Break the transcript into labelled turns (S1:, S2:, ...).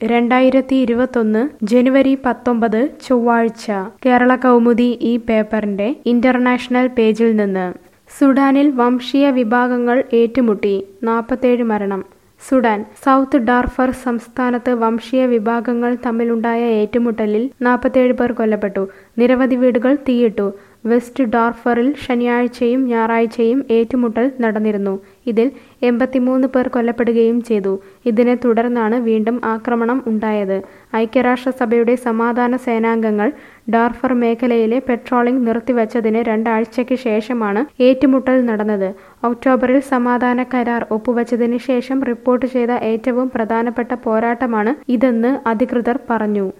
S1: രണ്ടായിരത്തി ഇരുപത്തൊന്ന് ജനുവരി പത്തൊമ്പത് ചൊവ്വാഴ്ച കേരള കൗമുദി ഈ പേപ്പറിന്റെ ഇന്റർനാഷണൽ പേജിൽ നിന്ന് സുഡാനിൽ വംശീയ വിഭാഗങ്ങൾ ഏറ്റുമുട്ടി നാൽപ്പത്തേഴ് മരണം സുഡാൻ സൗത്ത് ഡാർഫർ സംസ്ഥാനത്ത് വംശീയ വിഭാഗങ്ങൾ തമ്മിലുണ്ടായ ഏറ്റുമുട്ടലിൽ നാൽപ്പത്തേഴ് പേർ കൊല്ലപ്പെട്ടു നിരവധി വീടുകൾ തീയിട്ടു വെസ്റ്റ് ഡാർഫറിൽ ശനിയാഴ്ചയും ഞായറാഴ്ചയും ഏറ്റുമുട്ടൽ നടന്നിരുന്നു ഇതിൽ എൺപത്തിമൂന്ന് പേർ കൊല്ലപ്പെടുകയും ചെയ്തു ഇതിനെ തുടർന്നാണ് വീണ്ടും ആക്രമണം ഉണ്ടായത് ഐക്യരാഷ്ട്രസഭയുടെ സമാധാന സേനാംഗങ്ങൾ ഡാർഫർ മേഖലയിലെ പെട്രോളിംഗ് നിർത്തിവച്ചതിന് രണ്ടാഴ്ചയ്ക്ക് ശേഷമാണ് ഏറ്റുമുട്ടൽ നടന്നത് ഒക്ടോബറിൽ സമാധാന കരാർ ഒപ്പുവച്ചതിന് ശേഷം റിപ്പോർട്ട് ചെയ്ത ഏറ്റവും പ്രധാനപ്പെട്ട പോരാട്ടമാണ് ഇതെന്ന് അധികൃതർ പറഞ്ഞു